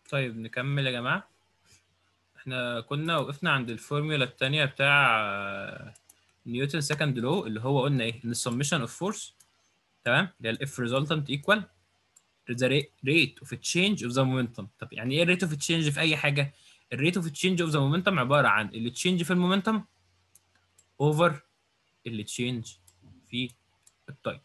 طيب نكمل يا جماعة احنا كنا وقفنا عند الفورمولا التانية بتاع آه، نيوتن سكند لو اللي هو قلنا ايه ان السمشن اوف فورس تمام اللي هي الاف ريزلتنت ايكوال ذا ريت اوف تشينج اوف ذا مومنتم طب يعني ايه الريت اوف تشينج في اي حاجة الريت اوف تشينج اوف ذا مومنتم عبارة عن اللي تشينج في المومنتم اوفر اللي تشينج في التايم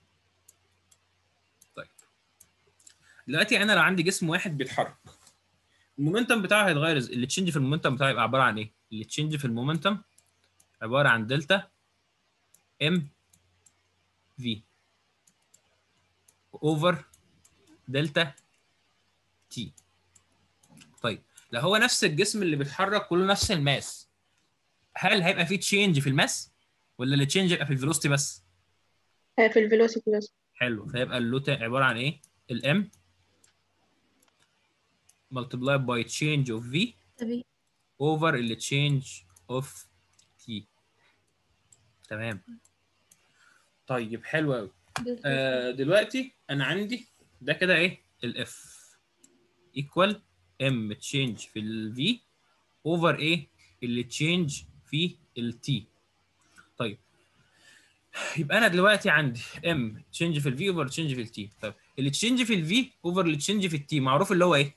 طيب دلوقتي انا لو عندي جسم واحد بيتحرك المومنتم بتاعه هيتغير ازاي؟ اللي تشينج في المومنتم بتاعه يبقى عباره عن ايه؟ اللي تشينج في المومنتم عباره عن دلتا ام في اوفر دلتا تي طيب لو هو نفس الجسم اللي بيتحرك كله نفس الماس هل هيبقى فيه تشينج في الماس ولا اللي تشينج يبقى في الفيلوسيتي بس؟ آه، في الفيلوسيتي بس حلو فيبقى اللوت عباره عن ايه؟ الام multiplied by change of v تمام over اللي change of t تمام طيب حلو قوي آه دلوقتي انا عندي ده كده ايه الاف equal m change في ال v over ايه اللي change في ال t طيب يبقى انا دلوقتي عندي m change في ال v over change في ال t طيب اللي change في ال v over اللي change في ال t معروف اللي هو ايه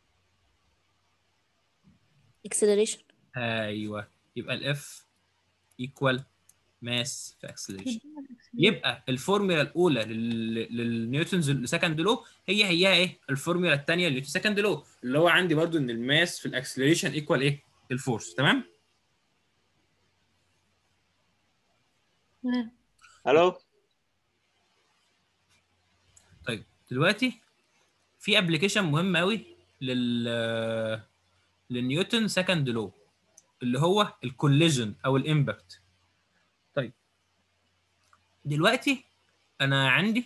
اكسلريشن ايوه يبقى الاف ايكوال ماس في اكسلريشن يبقى الفورمولا الاولى لل- للنيوتنز السكند لو هي هي ايه الفورمولا الثانيه للنيوتن سكند لو اللي هو عندي برضو ان الماس في الاكسلريشن ايكوال ايه الفورس تمام تمام الو طيب دلوقتي في ابلكيشن مهم قوي لل للنيوتن سكند لو اللي هو الكوليجن او الامباكت طيب دلوقتي انا عندي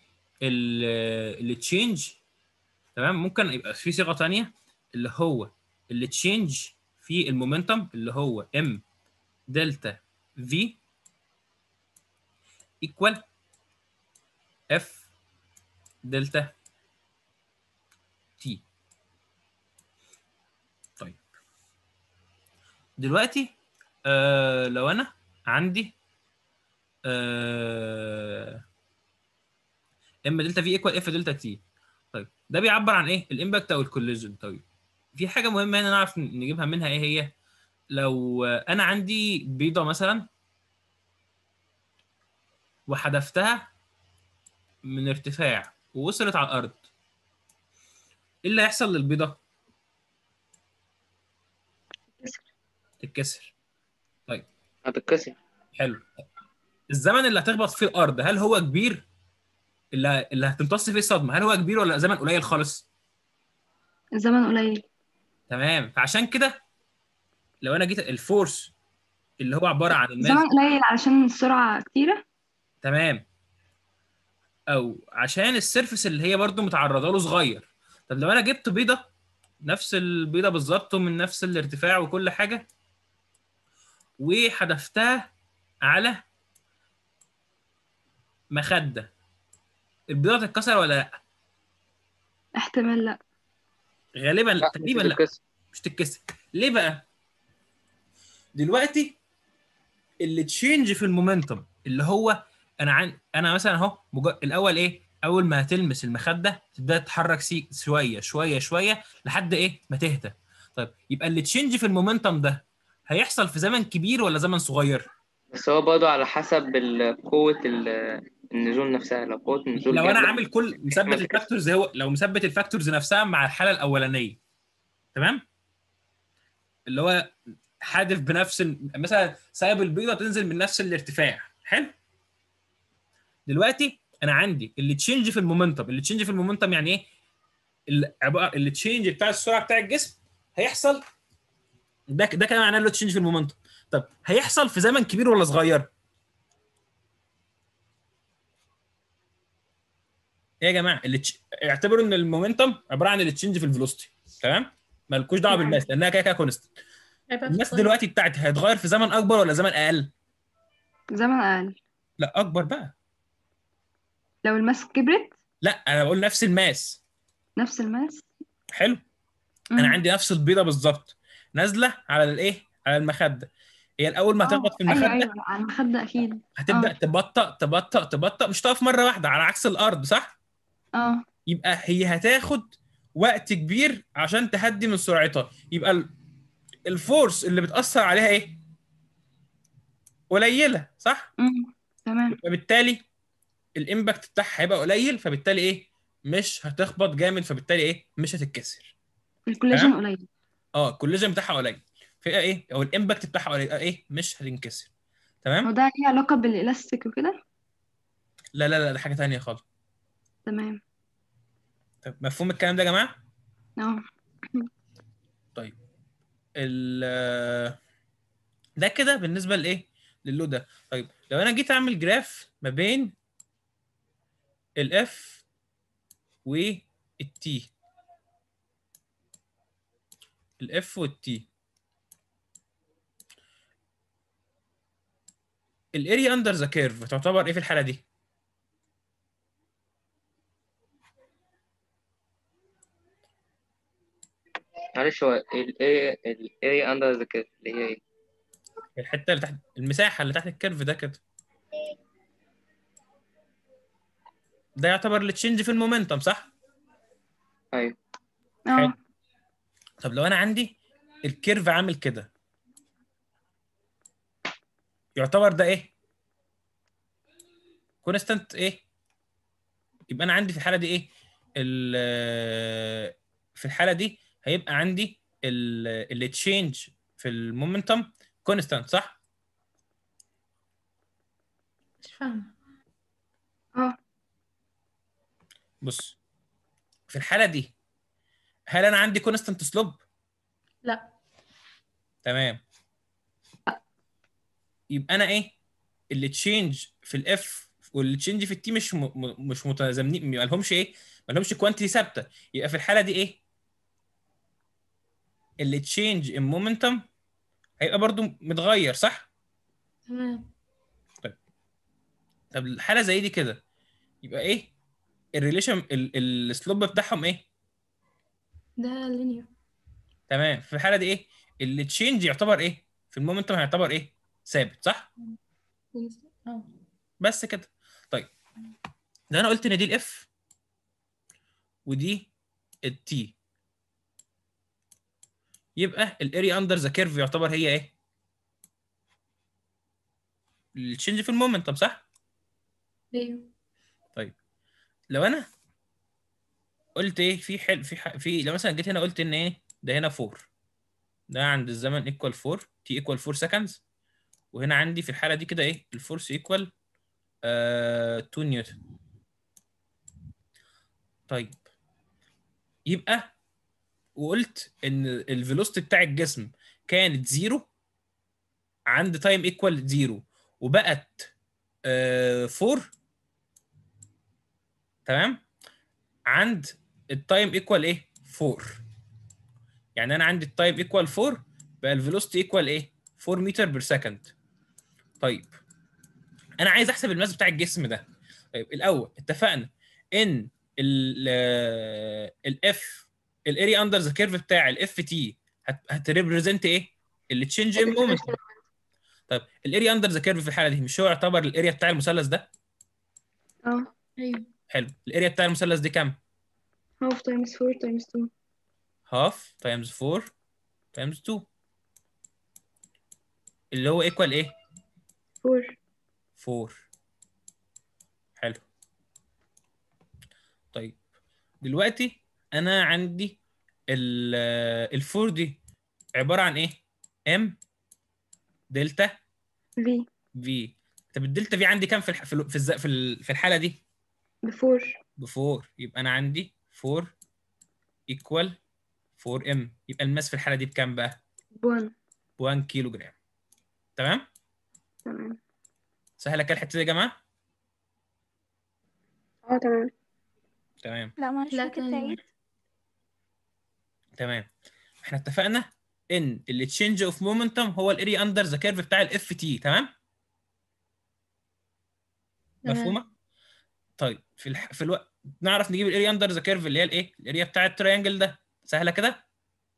التشينج تمام ممكن يبقى في صيغه تانية اللي هو التشينج في المومنتم اللي هو ام دلتا في ايكوال اف دلتا تي طيب دلوقتي آه لو انا عندي آه ام دلتا في ايكوال اف دلتا تي طيب ده بيعبر عن ايه الامباكت او الكوليجن طيب في حاجه مهمه هنا نعرف نجيبها منها ايه هي لو آه، انا عندي بيضه مثلا وحذفتها من ارتفاع ووصلت على الارض ايه اللي هيحصل للبيضه تتكسر طيب هتتكسر حلو الزمن اللي هتخبط فيه الارض هل هو كبير اللي اللي هتمتص فيه الصدمه هل هو كبير ولا زمن قليل خالص الزمن قليل تمام فعشان كده لو انا جيت الفورس اللي هو عباره عن الماس الزمن قليل علشان السرعة كتيرة تمام او عشان السيرفس اللي هي برضو متعرضه له صغير طب لو انا جبت بيضه نفس البيضه بالظبط ومن نفس الارتفاع وكل حاجه وحذفتها على مخده البيضه تتكسر ولا لا احتمال لا غالبا لا تقريبا مش لا هتتكسر مش تتكسر ليه بقى دلوقتي اللي تشينج في المومنتم اللي هو انا عن انا مثلا اهو مج... الاول ايه اول ما هتلمس المخده تبدا تتحرك سي... شويه شويه شويه لحد ايه ما تهدى طيب يبقى اللي تشينج في المومنتم ده هيحصل في زمن كبير ولا زمن صغير بس هو برضه على حسب ال- قوة ال- النزول نفسها لو قوة النزول لو انا جامدة عامل كل مثبت عمل كده. الفاكتورز هو لو مثبت الفاكتورز نفسها مع الحاله الاولانيه تمام اللي هو حادف بنفس ال- مثلا سايب البيضه تنزل من نفس الارتفاع حلو دلوقتي انا عندي اللي تشينج في المومنتم اللي تشينج في المومنتم يعني ايه ال- عباره اللي تشينج بتاع السرعه بتاع الجسم هيحصل ده ده كده معناه اللي تشينج في المومنتم طب هيحصل في زمن كبير ولا صغير ايه يا جماعه اللي تش... اعتبروا ان المومنتم عباره عن اللي تشينج في الفيلوسيتي تمام مالكوش دعوه بالماس لانها كده كده كونستنت الماس دلوقتي بتاعتي هيتغير في زمن اكبر ولا زمن اقل زمن أقل لا اكبر بقى لو الماس كبرت لا انا بقول نفس الماس نفس الماس حلو انا مم. عندي نفس البيضه بالظبط نازله على الايه على المخده هي الاول ما آه، هتخبط في ايوه المخده ايوه على المخدة اكيد هتبدا آه. تبطأ تبطأ تبطأ مش تقف مره واحده على عكس الارض صح اه يبقى هي هتاخد وقت كبير عشان تهدي من سرعتها يبقى ال- الفورس اللي بتأثر عليها ايه قليله صح مم. تمام فبالتالي الامباكت بتاعها هيبقى قليل فبالتالي ايه مش هتخبط جامد فبالتالي ايه مش هتتكسر الكولاجين قليل اه الكولاجين بتاعها قليل فيبقى ايه او الامباكت بتاعها قليل يبقى ايه مش هتنكسر هو تمام ده ليه علاقة بالالاستيك وكده لا لا لا ده حاجه تانية خالص تمام طب مفهوم الكلام ده يا جماعه اه طيب ال ده كده بالنسبه لايه للو ده طيب لو انا جيت اعمل جراف ما بين الاف والتي الاف والتي الاريا اندر ذا كيرف تعتبر ايه في الحاله دي معلش هو الاريا الاريا اندر ذا كيرف اللي هي ايه؟ الحته اللي تحت المساحه اللي تحت الكيرف ده كده ده يعتبر التشينج في المومنتم صح ايوه اه طب لو انا عندي الكيرف عامل كده يعتبر ده ايه كونستانت ايه يبقى انا عندي في الحاله دي ايه ال- في الحاله دي هيبقى عندي التشينج في المومنتم كونستانت صح مش فاهمة اه بص في الحاله دي هل انا عندي كونستانت سلوب لا تمام يبقى انا ايه اللي تشينج في الاف واللي تشينج في التي مش م... م- مش متزامنين ما لهمش ايه ما لهمش كوانتيتي ثابته يبقى في الحاله دي ايه اللي تشينج ان مومنتم هيبقى برضو متغير صح تمام طب الحاله زي دي كده يبقى ايه الريليشن السلوب بتاعهم ايه ده لينير تمام في الحاله دي ايه اللي تشينج يعتبر ايه في المومنتم هيعتبر ايه ثابت صح اه بس كده طيب ده انا قلت ان دي الاف ودي التي يبقى الاريا اندر ذا كيرف يعتبر هي ايه التشينج في المومنتم صح ايوه لو انا قلت ايه في حل في ح... في لو مثلا جيت هنا قلت ان ايه ده هنا 4 ده عند الزمن ايكوال 4 تي ايكوال 4 سكندز وهنا عندي في الحاله دي كده ايه الفورس ايكوال 2 نيوتن طيب يبقى وقلت ان الفيلوسيتي بتاع الجسم كانت زيرو عند تايم ايكوال زيرو وبقت 4 تمام عند التايم ايكوال ايه 4 يعني انا عندي التايم ايكوال 4 بقى الفيلوسيتي ايكوال ايه 4 متر بير سكند طيب انا عايز احسب الماس بتاع الجسم ده طيب الاول اتفقنا ان الاف الاريا اندر ذا كيرف بتاع الاف تي هتريبريزنت ايه اللي تشينج ان مومنت طيب الاريا اندر ذا كيرف في الحاله دي مش هو يعتبر الاريا بتاع المثلث ده اه ايوه حلو الاريا بتاع المثلث دي كام هاف تايمز 4 تايمز 2 هاف تايمز 4 تايمز 2 اللي هو ايكوال ايه 4 4 حلو طيب دلوقتي انا عندي ال الفور دي عباره عن ايه ام دلتا في في طب الدلتا في عندي كام في الح... في ال- في, الز... في, ال... في الحاله دي بفور ب 4 يبقى انا عندي 4 ايكوال 4 ام يبقى الماس في الحاله دي بكام بقى بوان 1 كيلو جرام تمام تمام سهله كده الحته دي يا جماعه اه تمام تمام لا معلش لا ممكن تاني تعيد تمام احنا اتفقنا ان التشينج اوف مومنتم هو الاريا اندر ذا كيرف بتاع الاف تي تمام تمام. مفهومه طيب في الح... في الوقت نعرف نجيب الاريا اندر ذا كيرف اللي هي الايه الاريا بتاع التريانجل ده سهله كده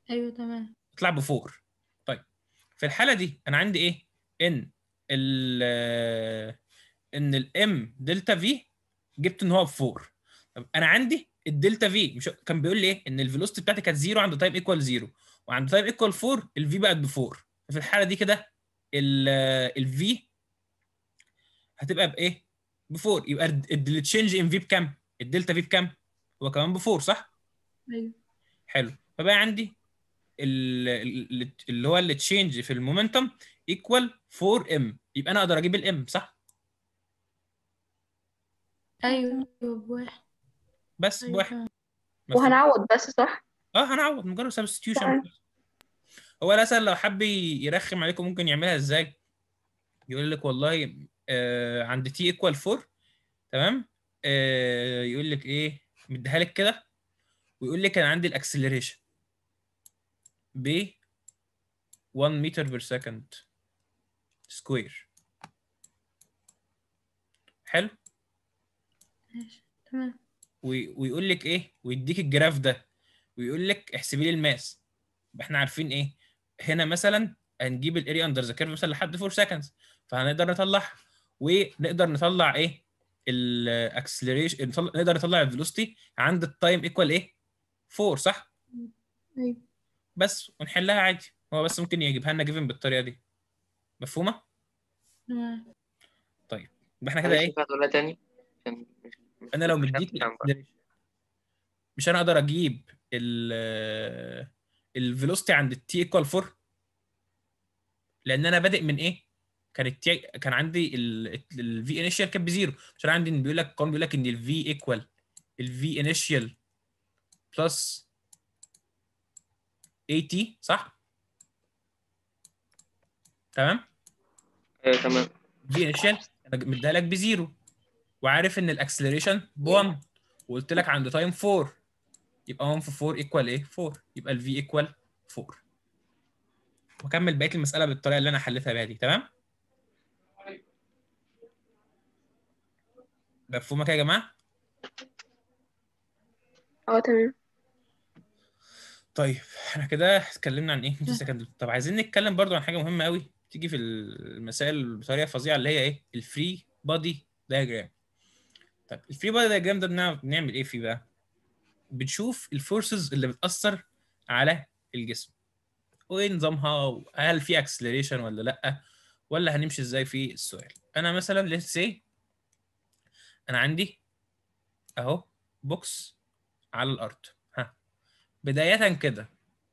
ايوه تمام يطلع بفور طيب في الحاله دي انا عندي ايه ان ال ان الام دلتا في جبت ان هو بفور طب انا عندي الدلتا في مش كان بيقول لي ايه ان الفيلوسيتي بتاعتي كانت زيرو عند تايم ايكوال زيرو وعند تايم ايكوال 4 الفي بقت بفور في الحاله دي كده الفي هتبقى بايه بفور يبقى التشينج ان في بكام الدلتا في بكام هو كمان بفور صح ايوه حلو فبقى عندي ال- ال- اللي هو التشينج في المومنتم ايكوال 4 ام يبقى انا اقدر اجيب الام صح ايوه بواحد بس ايوه بواحد تمام. مفهوم؟ وهنعوض بس صح؟ اه هنعوض مجرد سبستيوشن تمام. هو الاسهل لو حب يرخم عليكم ممكن يعملها ازاي يقول لك والله آه عند تي ايكوال 4 تمام آه يقول لك ايه مديها لك كده ويقول لك انا عندي الاكسلريشن ب 1 متر بير سكند سكوير حلو ماشي تمام وي- ويقول لك ايه ويديك الجراف ده ويقول لك احسبي لي الماس يبقى احنا عارفين ايه هنا مثلا هنجيب الاريا اندر ذا كيرف مثلا لحد 4 سكندز فهنقدر نطلعها ونقدر نطلع ايه الاكسلريشن نقدر نطلع الفيلوسيتي عند التايم ايكوال ايه 4 صح ايوه بس ونحلها عادي هو بس ممكن يجيبها لنا جيفن بالطريقه دي مفهومه تمام يبقى احنا كده معلش ايه ينفع تقولها تاني عشان مش مش انا لو مش مديك هفهم بقى. الاكسلريشن مش انا اقدر اجيب ال الفيلوسيتي عند التي ايكوال 4 لان انا بادئ من ايه كان التي كان عندي الفي انيشال كانت بزيرو مش انا عندي إن بيقول لك القانون بيقول لك ان الفي ايكوال الفي انيشال بلس اي تي صح تمام ايوه تمام في انيشال انا مديها لك بزيرو وعارف ان الاكسلريشن ب 1 وقلت لك عند تايم 4 يبقى 1 في 4 ايكوال ايه 4 يبقى الفي ايكوال 4 وكمل بقيه المساله بالطريقه اللي انا حليتها بيها دي تمام مفهومه كده يا جماعه اه تمام طيب احنا كده اتكلمنا عن ايه سكند طب عايزين نتكلم برضو عن حاجه مهمه قوي تيجي في المسائل بطريقه فظيعه اللي هي ايه الفري بادي دايجرام طب الفري بادي دايجرام ده بنعمل, بنعمل ايه فيه بقى بنشوف الفورسز اللي بتاثر على الجسم وايه نظامها هل في اكسلريشن ولا لا ولا هنمشي ازاي في السؤال انا مثلا ليتس سي انا عندي اهو بوكس على الارض ها بدايه كده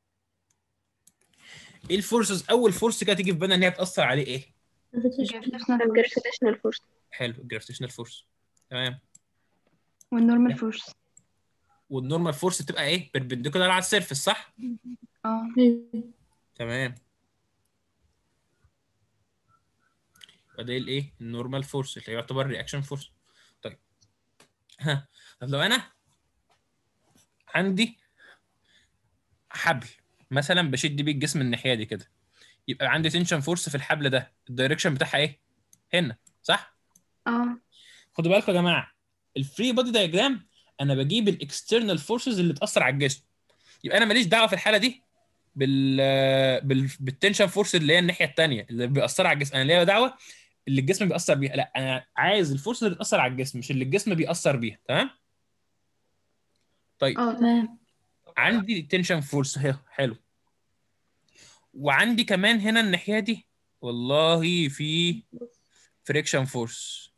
ايه الفورسز اول فورس كده تيجي في بالنا ان هي بتاثر عليه ايه الجرافيتيشنال فورس حلو الجرافيتيشنال فورس تمام والنورمال فورس والنورمال فورس بتبقى ايه بيربنديكولار على السيرفس صح اه ايوه تمام يبقى ده الايه النورمال فورس اللي يعتبر رياكشن فورس طيب ها طب لو انا عندي حبل مثلا بشد بيه الجسم الناحيه دي كده يبقى عندي تنشن فورس في الحبل ده الدايركشن بتاعها ايه هنا صح اه خدوا بالكم يا جماعه الفري بودي دايجرام انا بجيب الاكسترنال فورسز اللي بتاثر على الجسم يبقى انا ماليش دعوه في الحاله دي بال بال بالتنشن فورس اللي هي الناحيه الثانيه اللي بيأثر على الجسم انا ليا دعوه اللي الجسم بيأثر بيها لا انا عايز الفورس اللي بتأثر على الجسم مش اللي الجسم بيأثر بيها تمام طيب اه تمام عندي تنشن فورس اهي حلو وعندي كمان هنا الناحيه دي والله في فريكشن فورس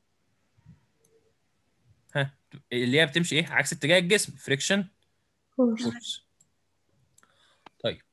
ها اللي هي بتمشي ايه عكس اتجاه الجسم فريكشن فورس فورس طيب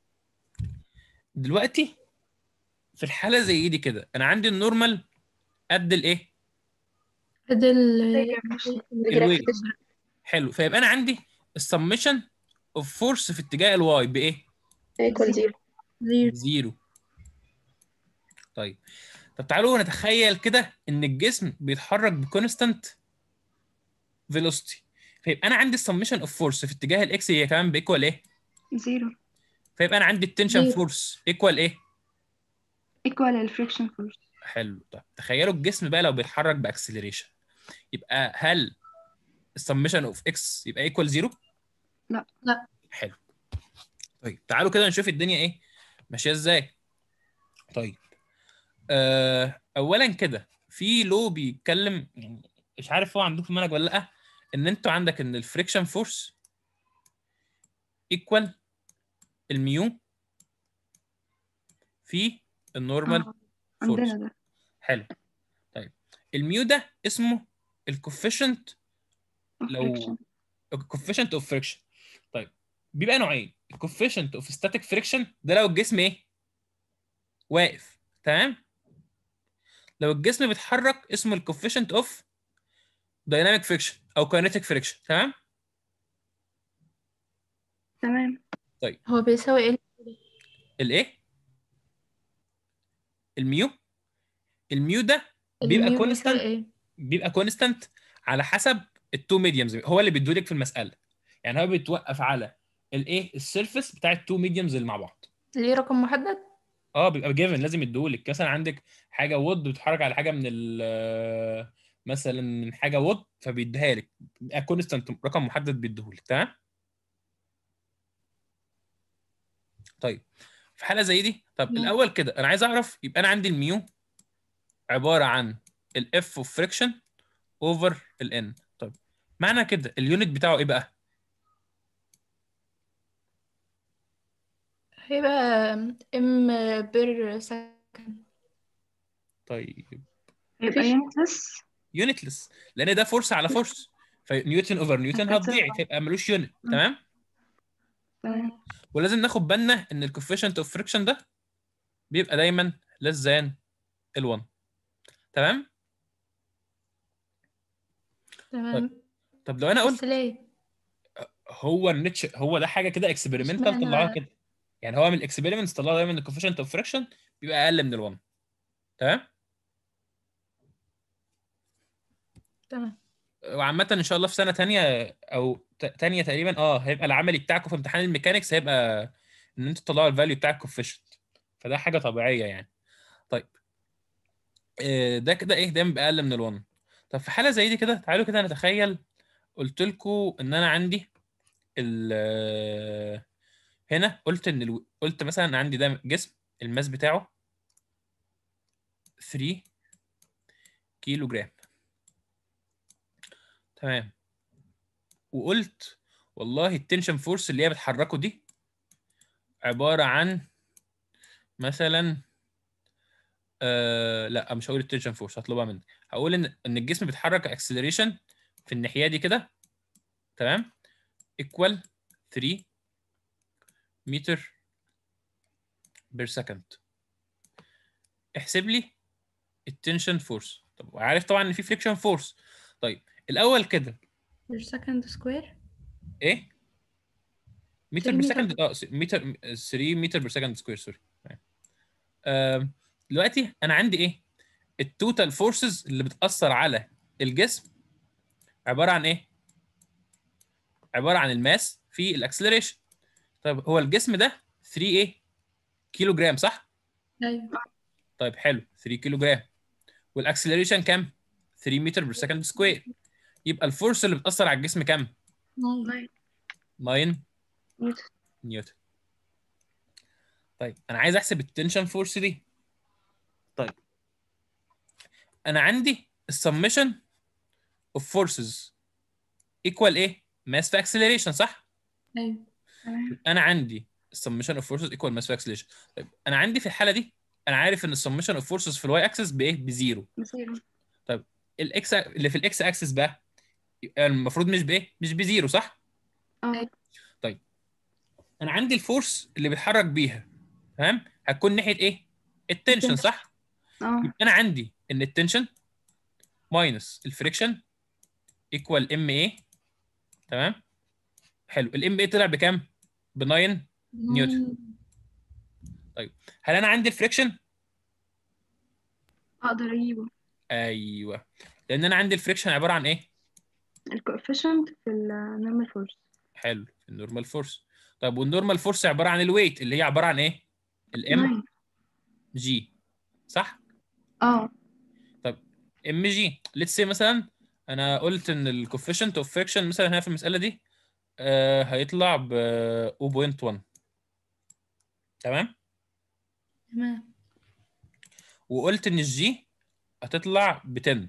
دلوقتي في الحاله زي دي كده انا عندي النورمال قد الايه قد ال الجرافيتيشن حلو فيبقى انا عندي السمشن اوف فورس في اتجاه الواي بايه ايكوال زيرو زيرو زيرو طيب طب تعالوا نتخيل كده ان الجسم بيتحرك بكونستانت فيلوسيتي فيبقى انا عندي السمشن اوف فورس في اتجاه الاكس هي كمان بايكوال ايه زيرو فيبقى انا عندي التنشن زيرو. فورس ايكوال ايه ايكوال الفريكشن فورس حلو طب تخيلوا الجسم بقى لو بيتحرك باكسلريشن يبقى هل السمشن اوف اكس يبقى ايكوال زيرو لا. لا. حلو طيب تعالوا كده نشوف الدنيا ايه ماشيه ازاي طيب آه اولا كده في لو بيتكلم يعني مش عارف هو عندكم في المنهج ولا لا ان انتوا عندك ان الفريكشن فورس ايكوال الميو في النورمال آه، فورس عندنا ده حلو طيب الميو ده اسمه الكوفيشنت لو friction. الكوفيشنت اوف فريكشن طيب بيبقى نوعين الكوفيشنت اوف ستاتيك فريكشن ده لو الجسم ايه واقف تمام لو الجسم بيتحرك اسمه الكوفيشنت اوف دايناميك فريكشن او كاينيتيك فريكشن تمام تمام هو بيساوي ايه الايه الميو الميو ده بيبقى الميو بيساوي constant. ايه بيبقى كونستانت على حسب التو ميديومز هو اللي بيدولك في المساله يعني هو بيتوقف على الايه السيرفيس بتاع التو ميديومز اللي مع بعض ليه رقم محدد اه بيبقى جيفن لازم يديهولك مثلا عندك حاجه وود بتتحرك على حاجه من ال مثلا من حاجه وود فبيديها لك بيبقى كونستانت رقم محدد بيديهولك تمام طيب في حاله زي دي طب نعم. الاول كده انا عايز اعرف يبقى انا عندي الميو عباره عن الاف اوف فريكشن اوفر الان طيب معنى كده اليونت بتاعه ايه بقى هيبقى ام بير سكند طيب يبقى مفيش. يونتلس يونتلس لان ده فورس على فورس فنيوتن اوفر نيوتن هتضيع فيبقى ملوش يونت تمام تمام ولازم ناخد بالنا ان الكوفيشنت اوف فريكشن ده بيبقى دايما less than ال1 تمام تمام طب لو انا قلت بس ليه هو النتش هو ده حاجه كده اكسبيرمنتال اشمعنى؟ طلعوها كده يعني هو من الاكسبيرمنتس طلعوا دايما ان الكوفيشنت اوف فريكشن بيبقى اقل من ال1 تمام تمام وعامة ان شاء الله في سنة تانية او ت- تانية تقريبا اه هيبقى العملي بتاعكم في امتحان الميكانيكس هيبقى ان انتوا تطلعوا الفاليو بتاع الكوفيشنت فده حاجة طبيعية يعني طيب آه، ده كده ايه ده بيبقى اقل من ال1 طب في حالة زي دي كده تعالوا كده نتخيل قلت لكم ان انا عندي ال آه، هنا قلت ان ال... قلت مثلا أنا عندي ده جسم الماس بتاعه 3 كيلو جرام تمام وقلت والله التنشن فورس اللي هي بتحركه دي عبارة عن مثلا آه لا مش هقول التنشن فورس هطلبها منك هقول ان ان الجسم بيتحرك اكسلريشن في الناحية دي كده تمام equal 3 متر بير سكند احسب لي التنشن فورس طب وعارف طبعا ان في فريكشن فورس طيب الاول كده بير سكند سكوير ايه متر 3 بير متر. سكند اه س- متر 3 متر بير سكند سكوير سوري تمام. آم، دلوقتي انا عندي ايه التوتال فورسز اللي بتاثر على الجسم عباره عن ايه عباره عن الماس في الاكسلريشن طيب هو الجسم ده 3 ايه كيلو جرام صح ايوه طيب حلو 3 كيلو جرام والاكسلريشن كام 3 متر بير سكند سكوير يبقى الفورس اللي بتاثر على الجسم كام ناين 9 نيوتن. نيوتن طيب انا عايز احسب التنشن فورس دي طيب انا عندي السمشن اوف فورسز ايكوال ايه ماس في اكسلريشن صح ايوه تمام انا عندي السمشن اوف فورسز ايكوال ماس في اكسلريشن طيب انا عندي في الحاله دي انا عارف ان السمشن اوف فورسز في الواي اكسس بايه بزيرو زيرو الاكس اللي في الاكس اكسس بقى يبقى المفروض مش بايه مش بزيرو صح اه انا عندي الفورس اللي بيتحرك بيها تمام هتكون ناحيه ايه التنشن التنشن. صح اه يبقى انا عندي ان التنشن ماينس الفريكشن ايكوال ام اي تمام حلو الام اي طلع بكام ب 9 نيوتن. هل انا عندي الفريكشن اقدر اجيبه ايوه لان انا عندي الفريكشن عباره عن ايه الكوفيشنت في النورمال فورس حلو النورمال فورس طيب والنورمال فورس عباره عن الويت اللي هي عباره عن ايه الام جي صح اه ام جي ليتس سي مثلا انا قلت ان الكوفيشنت اوف فريكشن مثلا هنا في المساله دي آه هيطلع ب 0.1 تمام تمام وقلت ان الجي هتطلع ب 10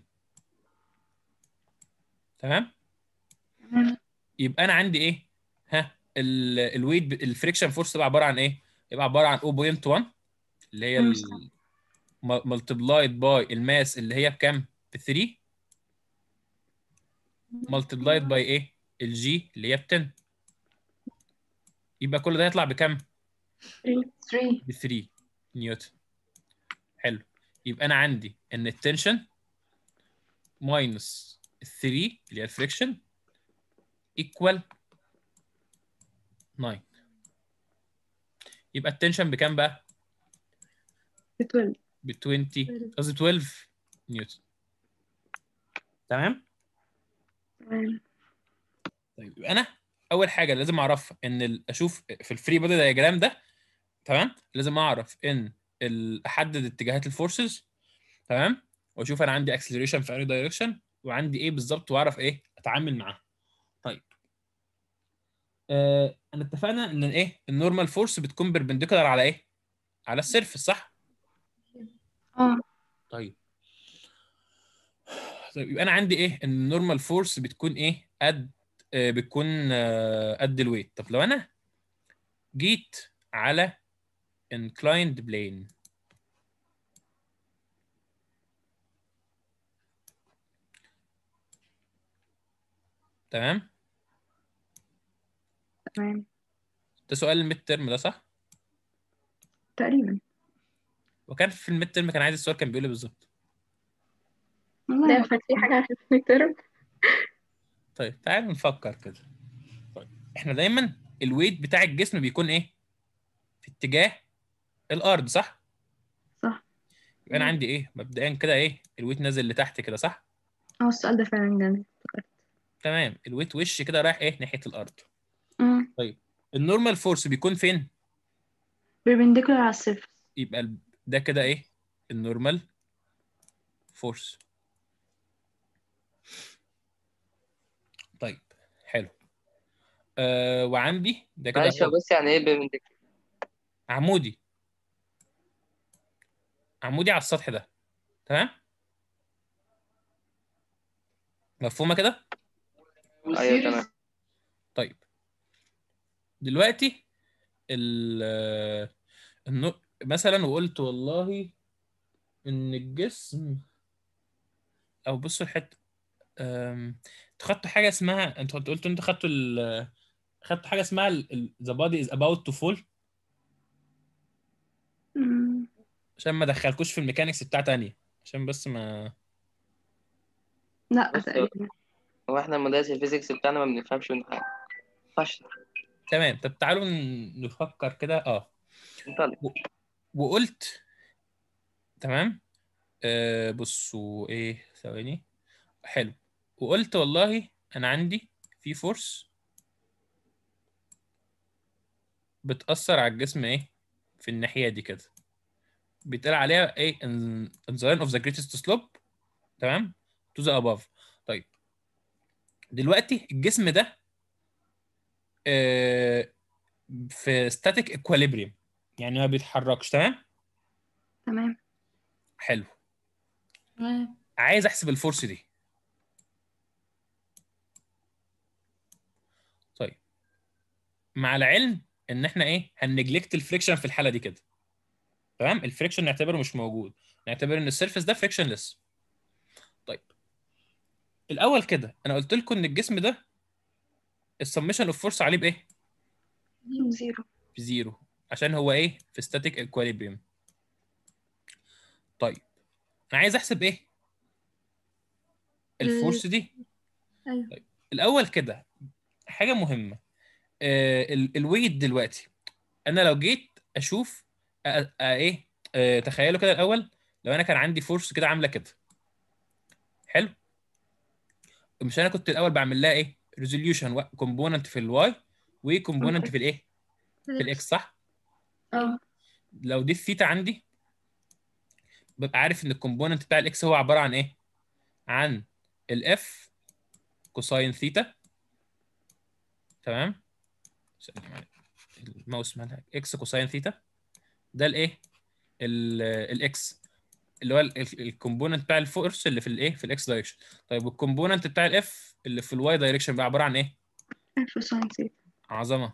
تمام تمام يبقى انا عندي ايه ها الويت الفريكشن فورس تبقى عباره عن ايه يبقى عباره عن 0.1 اللي هي مم. ملتبلايد باي الماس اللي هي بكام ب 3 ملتبلايد باي ايه الجي اللي هي ب 10 يبقى كل ده يطلع بكام 3 ب 3 نيوتن حلو يبقى انا عندي ان التنشن ماينس 3 اللي هي الفريكشن ايكوال 9 يبقى التنشن بكام بقى؟ 12 ب 20 قصدي 12 نيوتن تمام؟ تمام طيب يبقى انا اول حاجه لازم اعرفها ان ال- اشوف في الفري بودي دايجرام ده تمام لازم اعرف ان ال- احدد اتجاهات الفورسز تمام واشوف انا عندي اكسلريشن في انهي دايركشن وعندي ايه بالظبط واعرف ايه اتعامل معاه طيب آه انا اتفقنا ان ايه النورمال فورس بتكون بيربنديكولار على ايه على السيرفس صح اه طيب طيب يبقى انا عندي ايه ان النورمال فورس بتكون ايه قد آه، بتكون آه، قد الويت طب لو انا جيت على inclined plane تمام تمام ده سؤال الميد ترم ده صح تقريبا وكان في الميد ترم كان عايز السؤال كان بيقول ايه بالظبط والله ده كان في حاجة في الميد طيب تعالوا نفكر كده طيب احنا دايما الويت بتاع الجسم بيكون ايه في اتجاه الارض صح صح يبقى انا عندي ايه مبدئيا كده ايه الويت نازل لتحت كده صح اه السؤال ده فعلا جامد افتكرت تمام الويت وش كده رايح ايه ناحيه الارض امم النورمال فورس بيكون فين بيربنديكولار على السيرفس يبقى ال- ده كده ايه النورمال فورس طيب حلو آه وعندي ده كده معلش هو بس يعني ايه بيربنديكولار عمودي عمودي على السطح ده تمام مفهومه كده ايوه تمام طيب دلوقتي ال النو... مثلا وقلت والله ان الجسم او بصوا الحته أم... انتوا خدتوا حاجه اسمها انتوا قلتوا انتوا خدتوا ال... خدتوا حاجه اسمها ذا بادي از اباوت تو فول امم عشان ما ادخلكوش في الميكانيكس بتاع تانية عشان بس ما لا بص، تقريبا هو احنا مدرس الفيزيكس بتاعنا ما بنفهمش منه حاجه فشل تمام طب تعالوا ن- نفكر كده اه انطلق وقلت تمام آه بصوا ايه ثواني حلو وقلت والله انا عندي في فورس بتأثر على الجسم ايه في الناحية دي كده بيتقال عليها ايه in, in the line of the greatest slope تمام to the above طيب دلوقتي الجسم ده آه في static equilibrium يعني ما بيتحركش تمام تمام حلو تمام عايز احسب الفورس دي طيب مع العلم ان احنا ايه هنجلكت الفريكشن في الحاله دي كده تمام الفريكشن نعتبره مش موجود نعتبر ان السيرفيس ده فريكشنلess طيب الاول كده انا قلت لكم ان الجسم ده السمشن اوف فورس عليه بايه زيرو بزيرو عشان هو ايه في ستاتيك اكواليبريم طيب انا عايز احسب ايه الفورس دي ايوه الاول كده حاجه مهمه آه الويت دلوقتي انا لو جيت اشوف آه آه ايه آه تخيلوا كده الاول لو انا كان عندي فورس كده عامله كده حلو مش انا كنت الاول بعمل لها ايه ريزوليوشن كومبوننت في الواي وكومبوننت في الايه في الاكس صح اه لو دي الثيتا عندي ببقى عارف ان الكومبوننت بتاع الاكس هو عباره عن ايه عن الاف كوساين ثيتا تمام ثانية معلش. الماوس مالها اكس كوساين ثيتا ده الايه الاكس اللي هو الكومبوننت بتاع الفورس اللي في الايه في الاكس دايركشن طيب والكومبوننت بتاع الاف اللي في الواي دايركشن بقى عباره عن ايه اف ساين ثيتا عظمه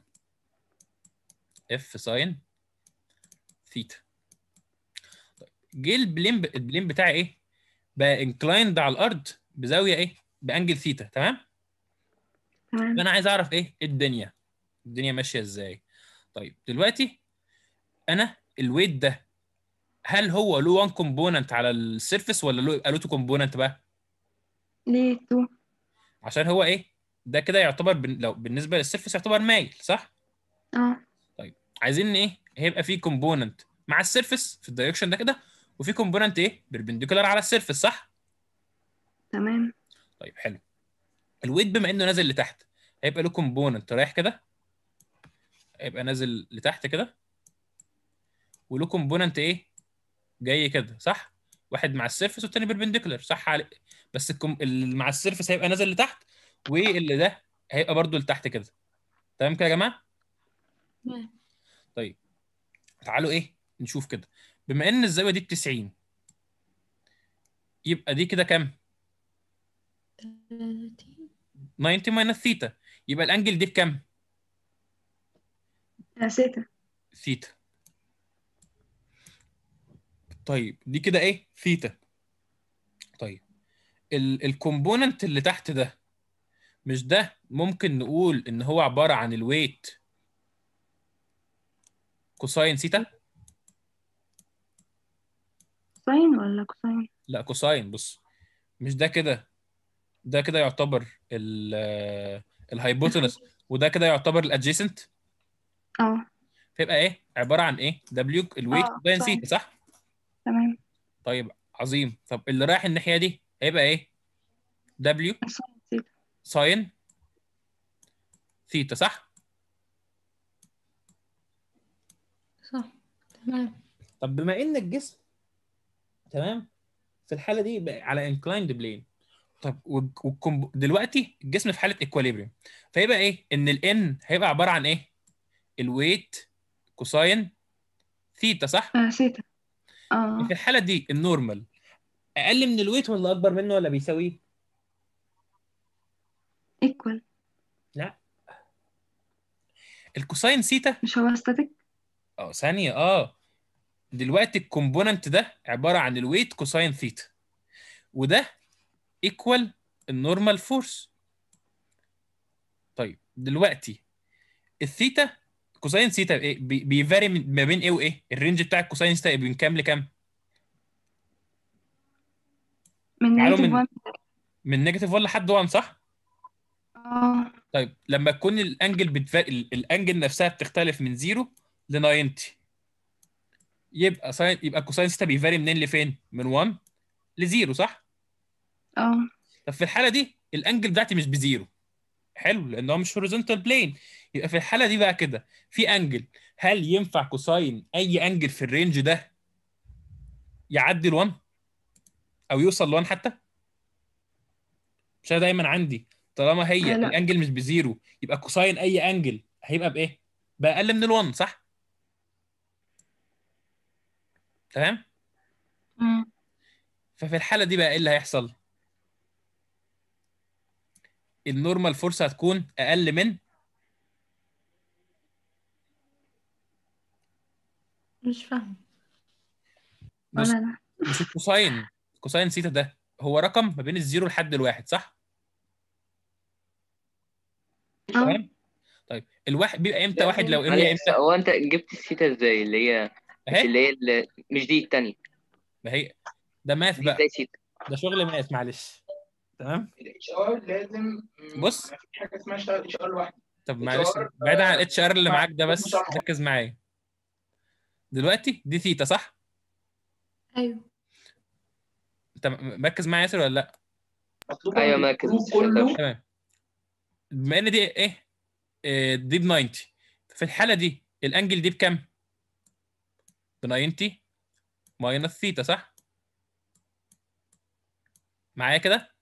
اف ساين ثيتا طيب جه البلين البلين بتاعي ايه بقى انكلايند على الارض بزاويه ايه بانجل ثيتا تمام تمام فانا عايز اعرف ايه إيه الدنيا الدنيا ماشيه ازاي طيب دلوقتي انا الويت ده هل هو له 1 كومبوننت على السيرفيس ولا له يبقى له 2 كومبوننت بقى ليه تو عشان هو ايه ده كده يعتبر بن... لو بالنسبه للسيرفيس يعتبر مايل صح اه عايزين ايه هيبقى في كومبوننت مع السيرفيس في الدايركشن ده كده وفي كومبوننت ايه بيربنديكولار على السيرفيس صح تمام طيب حلو الويت بما انه نازل لتحت هيبقى له كومبوننت رايح كده هيبقى نازل لتحت كده وله كومبوننت ايه جاي كده صح واحد مع السيرفيس والتاني بيربنديكولار صح علي بس الكم... اللي مع السيرفيس هيبقى نازل لتحت واللي ده هيبقى برضو لتحت كده تمام كده يا جماعه تمام طيب تعالوا ايه نشوف كده بما ان الزاويه دي ب 90 يبقى دي كده كام 30 90 ماينس ثيتا يبقى الانجل دي بكام آه، ثيتا ثيتا طيب دي كده ايه ثيتا طيب ال الكومبوننت اللي تحت ده مش ده ممكن نقول ان هو عباره عن الويت كوساين ثيتا ساين ولا كوساين لا كوساين بص مش ده كده ده كده يعتبر ال الهايبوتنس وده كده يعتبر الادجيسنت اه فيبقى ايه عباره عن ايه دبليو الويت آه، باين صح. ثيتا صح تمام طيب عظيم طب اللي رايح الناحيه دي هيبقى ايه دبليو ساين ثيتا ساين ثيتا صح صح تمام طب بما ان الجسم تمام في الحاله دي بقى على انكلايند بلين طب والك- والكم- دلوقتي الجسم في حاله ايكواليبريم فيبقى ايه ان الان هيبقى عباره عن ايه الويت كوساين ثيتا صح آه، ثيتا اه في الحاله دي النورمال اقل من الويت ولا اكبر منه ولا بيساويه ايكوال الكوساين ثيتا مش هو ستاتيك اه ثانيه اه دلوقتي الكومبوننت ده عباره عن الويت كوساين ثيتا وده ايكوال النورمال فورس طيب دلوقتي الثيتا كوساين ثيتا ايه بي- بيفاري من- ما بين ايه وايه الرينج بتاع الكوساين ثيتا من كام لكام من تعالوا نيجاتيف من- 1 من نيجاتيف 1 لحد 1 صح اه طيب لما تكون الانجل بتف... ال- الانجل نفسها بتختلف من 0 ل 90 يبقى ساين يبقى كوساين ثيتا بيفاري منين لفين من 1 ل 0 صح اه طب في الحاله دي الانجل بتاعتي مش بزيرو حلو لان هو مش هوريزونتال بلين يبقى في الحاله دي بقى كده في انجل هل ينفع كوساين اي انجل في الرينج ده يعدي ال1 او يوصل ل1 حتى مش انا دايما عندي طالما هي آه، لا. الانجل مش بزيرو يبقى كوساين اي انجل هيبقى بايه باقل من ال1 صح تمام مم. ففي الحاله دي بقى ايه اللي هيحصل النورمال فورس هتكون اقل من مش فاهم بص ولا انا مش الكوساين كوساين ثيتا ده هو رقم ما بين الزيرو لحد الواحد صح؟ اه تمام؟ طيب الواحد بيبقى امتى واحد لو هي معلش امتى؟ هو انت جبت الثيتا ازاي اللي هي مش اهي اللي هي اللي مش دي التانية ما هي ده ماث دي بقى ازاي ثيتا ده شغل ماث معلش تمام؟ الاتش ار لازم بص. ما فيش حاجه اسمها اشتغل اتش ار لوحده طب معلش HR بعيد عن الاتش ار اللي مع- معاك ده بس مصحح. ركز معايا دلوقتي دي ثيتا صح؟ ايوه انت م- مركز معايا ياسر ولا لا؟ مطلوب ايوه من مركز الجروب بس كله تمام بما ان دي ايه؟ إيه، دي ب 90 في الحاله دي الانجل دي بكام؟ ب 90 ماينس ثيتا صح؟ معايا كده؟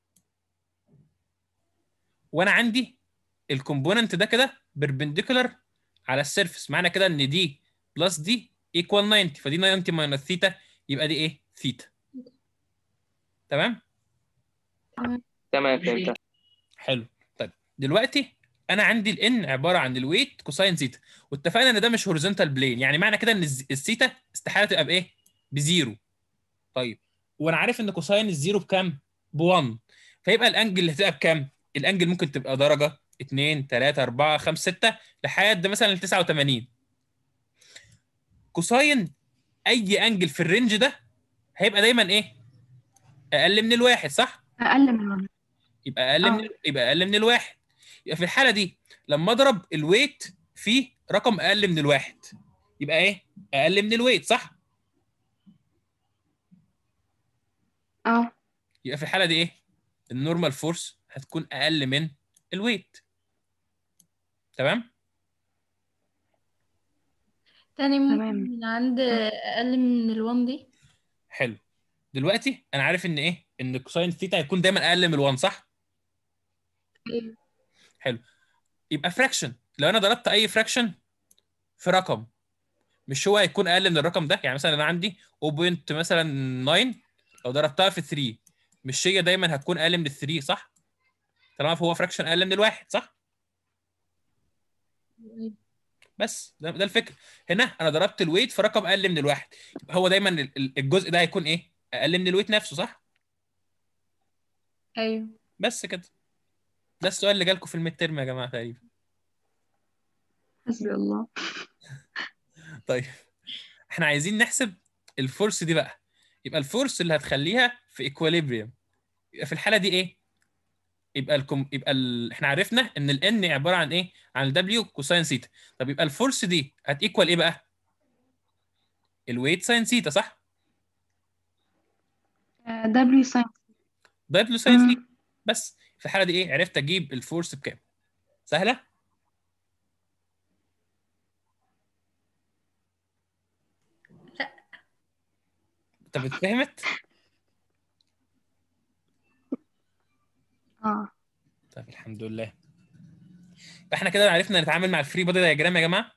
وانا عندي الكومبوننت ده كده بيربنديكولار على السيرفيس معنى كده ان دي بلس دي ايكوال 90 فدي 90 ماينس ثيتا يبقى دي ايه ثيتا تمام تمام فهمت حلو طيب دلوقتي انا عندي الان عباره عن الويت كوساين ثيتا واتفقنا ان ده مش هوريزونتال بلين يعني معنى كده ان الز- الثيتا استحاله تبقى بايه بزيرو طيب وانا عارف ان كوساين الزيرو بكام ب 1 فيبقى الانجل اللي هتبقى بكام الانجل ممكن تبقى درجه 2 3 4 5 6 لحد مثلا 89 كوساين اي انجل في الرينج ده هيبقى دايما ايه اقل من الواحد صح أقل من واحد يبقى اقل من آه. يبقى اقل من الواحد يبقى في الحاله دي لما اضرب الويت في رقم اقل من الواحد يبقى ايه اقل من الويت صح اه يبقى في الحاله دي ايه النورمال فورس هتكون اقل من الويت تمام تاني تمام. ممكن من عند أقل من الوان دي حلو دلوقتي انا عارف ان ايه ان كوساين ثيتا هيكون دايما اقل من 1 صح أيوة. يبقى فراكشن لو انا ضربت اي فراكشن في رقم مش هو هيكون اقل من الرقم ده يعني مثلا انا عندي 0. مثلا 9 لو ضربتها في 3 مش هي دايما هتكون اقل من ال 3 صح طالما هو فراكشن اقل من الواحد صح بس ده, ده الفكره هنا انا ضربت الويت في رقم اقل من الواحد يبقى هو دايما ال- ال- الجزء ده هيكون ايه اقل من الويت نفسه صح أيوه بس كده ده السؤال اللي جالكم في الميد ترم يا جماعه تقريبا حسبي الله طيب احنا عايزين نحسب الفورس دي بقى يبقى الفورس اللي هتخليها في ايكواليبريم يبقى في الحاله دي ايه يبقى الكم يبقى ال... احنا عرفنا ان الان عباره عن ايه عن الدبليو كوساين سيتا طب يبقى الفورس دي هتيكوال ايه بقى الويت ساين سيتا صح دبليو ساين دبليو ساين مم. سيتا بس في الحاله دي ايه عرفت اجيب الفورس بكام سهله لا. طب اتفهمت اه طب الحمد لله احنا كده عرفنا نتعامل مع الفري بودي دايجرام يا جماعه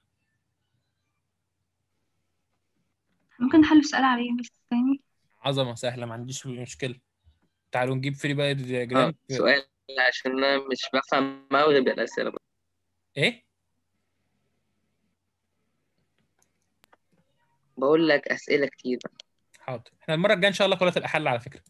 ممكن نحل سؤال عليه بس تاني عظمه سهله ما عنديش مشكله تعالوا نجيب فري بودي اه دايجرام سؤال عشان انا مش بفهم قوي غير بالاسئله ايه بقول لك اسئله كتير حاضر احنا المره الجايه ان شاء الله كلها تبقى حل على فكره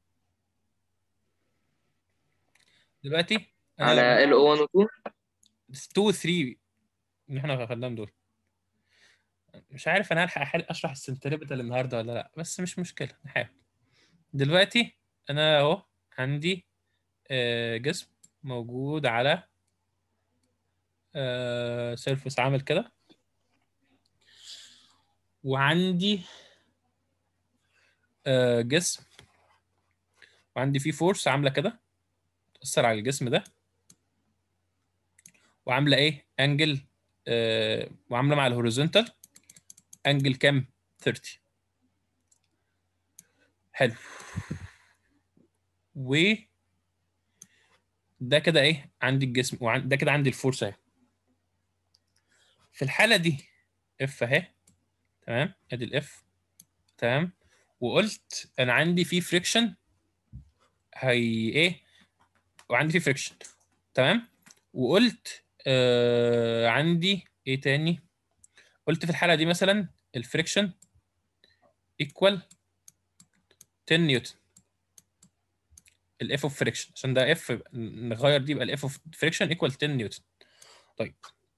دلوقتي أنا على ال 1 و 2 2 و 3 اللي احنا خدناهم دول مش عارف انا هلحق أحل- اشرح السنتريبتال النهارده ولا لا بس مش مشكله نحاول دلوقتي انا اهو عندي آه، جسم موجود على سيرفس عامل كده وعندي آه، جسم وعندي فيه فورس عامله كده تأثر على الجسم ده وعامله ايه انجل آه وعامله مع الهوريزونتال انجل كام 30 حلو و ده كده ايه عندي الجسم وعن ده كده عندي الفورس اهي في الحاله دي اف اهي تمام ادي الاف تمام وقلت انا عندي فيه فريكشن هي ايه وعندي فيه فريكشن تمام وقلت آه عندي ايه تاني قلت في الحاله دي مثلا الفريكشن ايكوال 10 نيوتن الاف اوف فريكشن عشان ده اف نغير دي يبقى الاف اوف فريكشن ايكوال 10 نيوتن طيب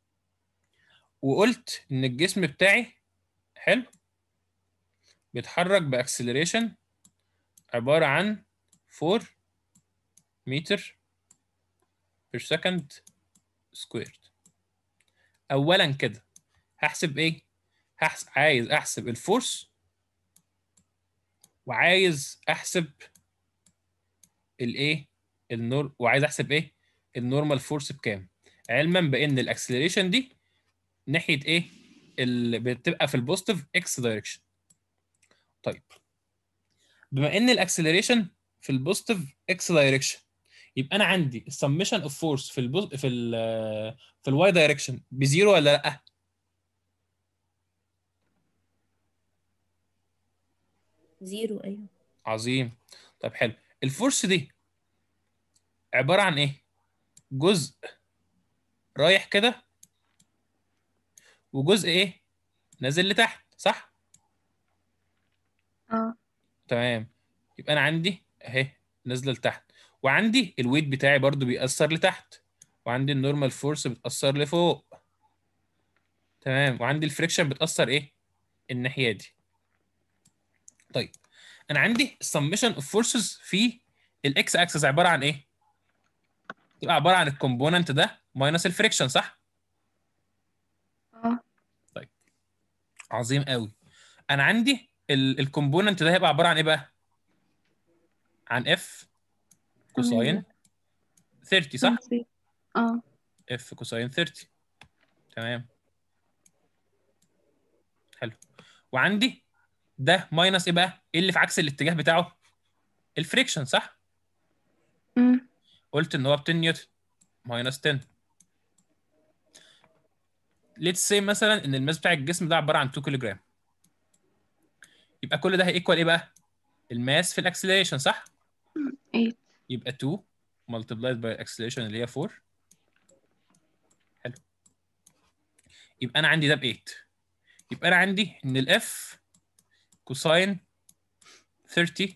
وقلت ان الجسم بتاعي حلو بيتحرك باكسلريشن عباره عن 4 متر بير سكند سكويرد اولا كده هحسب ايه هحسب عايز احسب الفورس وعايز احسب الايه النور وعايز احسب ايه النورمال فورس بكام علما بان الاكسلريشن دي ناحيه ايه اللي بتبقى في البوزيتيف اكس دايركشن طيب بما ان الاكسلريشن في البوزيتيف اكس دايركشن يبقى انا عندي السمشن اوف فورس في البوز في ال في الواي دايركشن بزيرو ولا لا زيرو ايوه عظيم طب حلو الفورس دي عبارة عن ايه جزء رايح كده وجزء ايه نازل لتحت صح اه تمام يبقى انا عندي اهي نازله لتحت وعندي الويت بتاعي برضو بيأثر لتحت وعندي النورمال فورس بتأثر لفوق تمام وعندي الفريكشن بتأثر ايه الناحيه دي طيب انا عندي السمشن اوف فورسز في الاكس اكسس عباره عن ايه تبقى عباره عن الكومبوننت ده ماينس الفريكشن صح اه عظيم قوي انا عندي الكومبوننت ده هيبقى عباره عن ايه بقى عن اف كوساين 30 صح نسيت. اه اف كوساين 30 تمام حلو وعندي ده ماينس ايه بقى ايه اللي في عكس الاتجاه بتاعه الفريكشن صح أمم. قلت ان هو ب 10 نيوتن ماينس 10 ليتس سي مثلا ان الماس بتاع الجسم ده عباره عن 2 كيلو جرام يبقى كل ده هيكوال ايه بقى الماس في الاكسلريشن صح 8 يبقى 2 multiplied by acceleration اللي هي 4 حلو يبقى انا عندي ده ب 8 يبقى انا عندي ان الاف كوساين 30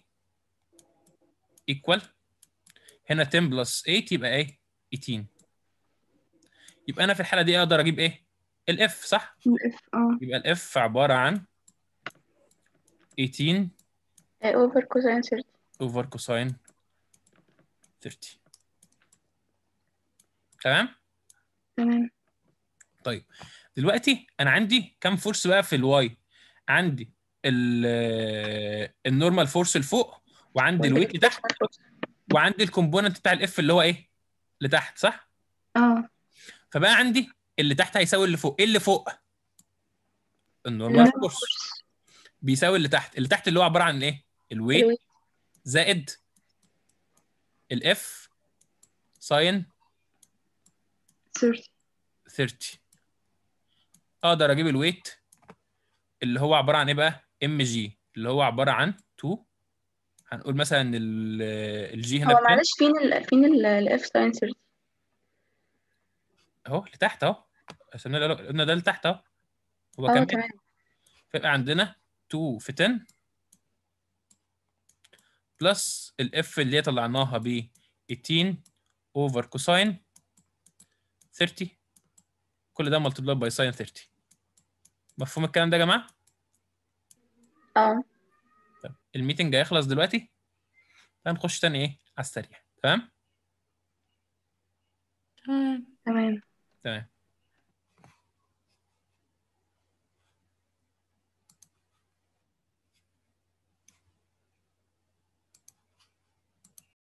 equal هنا 10 بلس 8 يبقى ايه 18 يبقى انا في الحاله دي اقدر اجيب ايه الاف صح الاف اه يبقى الاف عباره عن 18 اوفر كوساين 30 اوفر كوساين 30 تمام تمام طيب دلوقتي انا عندي كام فورس بقى في الواي عندي ال- النورمال فورس لفوق وعندي الويت لتحت وعندي الكومبوننت بتاع الاف اللي هو ايه لتحت صح اه فبقى عندي اللي تحت هيساوي اللي فوق ايه اللي فوق النورمال النورمال فورس بيساوي اللي تحت اللي تحت اللي هو عباره عن ايه الويت الويت. زائد الاف ساين 30 30 اقدر اجيب الويت اللي هو عباره عن ايه بقى ام جي اللي هو عباره عن 2 هنقول مثلا ال- الجي هنا هو ب 10 معلش فين ال فين الاف ساين 30 اهو لتحت اهو عشان قلنا ده لتحت اهو هو اه كام تمام فيبقى عندنا 2 في 10 بلس الاف اللي هي طلعناها ب 18 اوفر كوساين 30 كل ده ملتبلاي باي ساين 30 مفهوم الكلام ده يا جماعه؟ اه طيب الميتنج هيخلص دلوقتي هنخش تاني ايه على السريع تمام؟ تمام تمام تمام